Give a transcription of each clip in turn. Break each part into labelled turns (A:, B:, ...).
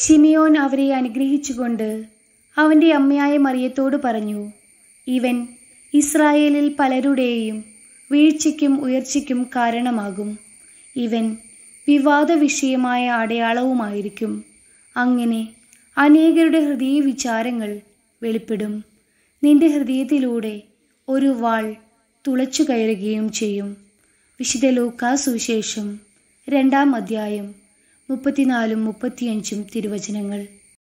A: ഷിമിയോൻ അവരെ അനുഗ്രഹിച്ചുകൊണ്ട് അവൻ്റെ അമ്മയായ മറിയത്തോട് പറഞ്ഞു ഇവൻ ഇസ്രായേലിൽ പലരുടെയും വീഴ്ചയ്ക്കും ഉയർച്ചയ്ക്കും കാരണമാകും ഇവൻ വിവാദ വിഷയമായ അടയാളവുമായിരിക്കും അങ്ങനെ അനേകരുടെ ഹൃദയ വിചാരങ്ങൾ വെളിപ്പെടും നിന്റെ ഹൃദയത്തിലൂടെ ഒരു വാൾ തുളച്ചു കയറുകയും ചെയ്യും വിശുദ്ധ ലൂക്കാ സുവിശേഷം രണ്ടാം അധ്യായം മുപ്പത്തിനാലും മുപ്പത്തിയഞ്ചും തിരുവചനങ്ങൾ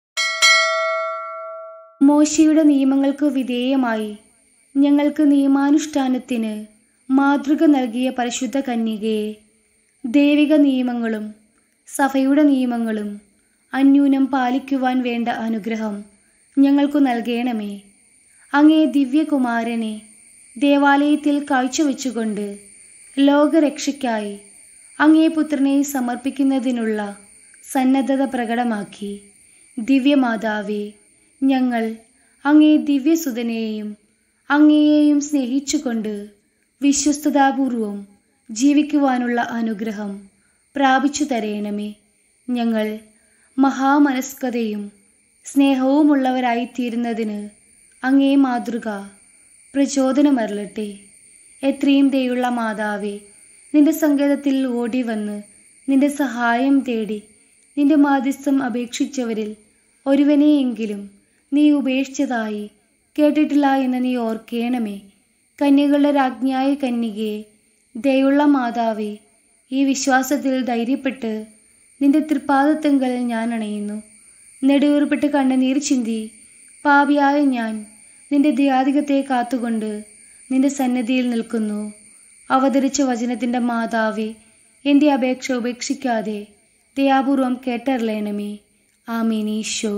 A: മോശയുടെ നിയമങ്ങൾക്ക് വിധേയമായി ഞങ്ങൾക്ക് നിയമാനുഷ്ഠാനത്തിന് മാതൃക നൽകിയ പരിശുദ്ധ കന്യകയെ ദൈവിക നിയമങ്ങളും സഭയുടെ നിയമങ്ങളും അന്യൂനം പാലിക്കുവാൻ വേണ്ട അനുഗ്രഹം ഞങ്ങൾക്കു നൽകണമേ അങ്ങേ ദിവ്യകുമാരനെ ദേവാലയത്തിൽ കാഴ്ചവെച്ചുകൊണ്ട് ലോകരക്ഷയ്ക്കായി അങ്ങേ പുത്രനെ സമർപ്പിക്കുന്നതിനുള്ള സന്നദ്ധത പ്രകടമാക്കി ദിവ്യമാതാവേ ഞങ്ങൾ അങ്ങേ ദിവ്യസുതനെയും അങ്ങയെയും സ്നേഹിച്ചുകൊണ്ട് വിശ്വസ്തതാപൂർവം ജീവിക്കുവാനുള്ള അനുഗ്രഹം പ്രാപിച്ചു തരയണമേ ഞങ്ങൾ മഹാമനസ്കതയും സ്നേഹവുമുള്ളവരായി തീരുന്നതിന് അങ്ങേ മാതൃക പ്രചോദനമരളട്ടെ എത്രയും ദയുള്ള മാതാവേ നിന്റെ സങ്കേതത്തിൽ ഓടി വന്ന് നിന്റെ സഹായം തേടി നിന്റെ മാധ്യസ്ഥം അപേക്ഷിച്ചവരിൽ ഒരുവനെയെങ്കിലും നീ ഉപേക്ഷിച്ചതായി കേട്ടിട്ടില്ല എന്ന് നീ ഓർക്കേണമേ കന്യകളുടെ രാജ്ഞിയായ കന്യകയെ ദയുള്ള മാതാവേ ഈ വിശ്വാസത്തിൽ ധൈര്യപ്പെട്ട് നിന്റെ തൃപ്പാദത്തെങ്കൽ ഞാൻ അണയുന്നു നെടുവേർപ്പെട്ട് കണ്ണുനീർ ചിന്തി പാപിയായ ഞാൻ നിന്റെ ദയാധികത്തെ കാത്തുകൊണ്ട് നിന്റെ സന്നിധിയിൽ നിൽക്കുന്നു അവതരിച്ച വചനത്തിൻ്റെ മാതാവേ എൻ്റെ അപേക്ഷ ഉപേക്ഷിക്കാതെ ദയാപൂർവം കേട്ടറിയണമേ ആമീനീശോ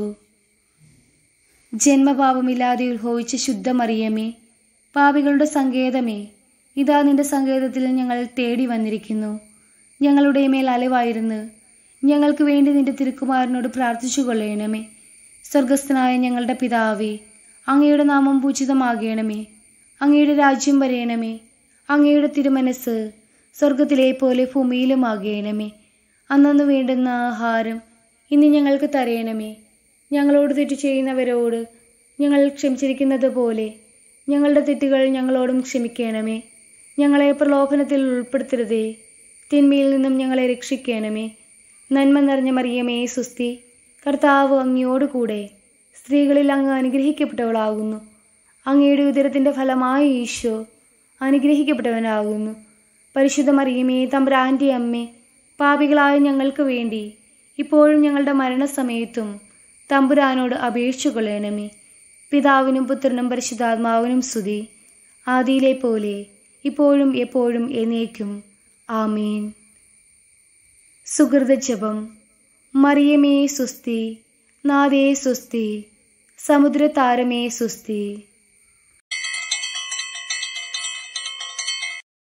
A: ജന്മപാപമില്ലാതെ ഉത്ഭവിച്ച ശുദ്ധമറിയമേ പാപികളുടെ സങ്കേതമേ ഇതാ നിന്റെ സങ്കേതത്തിൽ ഞങ്ങൾ തേടി വന്നിരിക്കുന്നു ഞങ്ങളുടെ മേൽ അലവായിരുന്ന് ഞങ്ങൾക്ക് വേണ്ടി നിന്റെ തിരുക്കുമാരനോട് പ്രാർത്ഥിച്ചു കൊള്ളണമേ സ്വർഗസ്ഥനായ ഞങ്ങളുടെ പിതാവേ അങ്ങയുടെ നാമം പൂജിതമാകണമേ അങ്ങയുടെ രാജ്യം വരയണമേ അങ്ങയുടെ തിരുമനസ് സ്വർഗത്തിലെ പോലെ ഭൂമിയിലുമാകണമേ അന്നു വേണ്ടുന്ന ആഹാരം ഇന്ന് ഞങ്ങൾക്ക് തരയണമേ ഞങ്ങളോട് തെറ്റ് ചെയ്യുന്നവരോട് ഞങ്ങൾ ക്ഷമിച്ചിരിക്കുന്നത് പോലെ ഞങ്ങളുടെ തെറ്റുകൾ ഞങ്ങളോടും ക്ഷമിക്കണമേ ഞങ്ങളെ പ്രലോഭനത്തിൽ ഉൾപ്പെടുത്തരുതേ തിന്മയിൽ നിന്നും ഞങ്ങളെ രക്ഷിക്കണമേ നന്മ നിറഞ്ഞ മറിയമേ സുസ്തി കർത്താവ് അങ്ങയോടുകൂടെ സ്ത്രീകളിൽ അങ്ങ് അനുഗ്രഹിക്കപ്പെട്ടവളാകുന്നു അങ്ങയുടെ ഉദരത്തിൻ്റെ ഫലമായ ഈശോ അനുഗ്രഹിക്കപ്പെട്ടവനാകുന്നു പരിശുദ്ധ മറിയമേ തമ്പ്രാൻ്റെ അമ്മേ പാപികളായ ഞങ്ങൾക്ക് വേണ്ടി ഇപ്പോഴും ഞങ്ങളുടെ മരണസമയത്തും തമ്പുരാനോട് അപേക്ഷിച്ചു കൊള്ളണമേ പിതാവിനും പുത്രനും പരിശുദ്ധാത്മാവിനും സ്തുതി ആദിയിലെ പോലെ ഇപ്പോഴും എപ്പോഴും എന്നേക്കും ആമീൻ സുഹൃത ജപം മറിയമേ സുസ്തി നാദേ സുസ്തി സമുദ്രതാരമേ സുസ്തി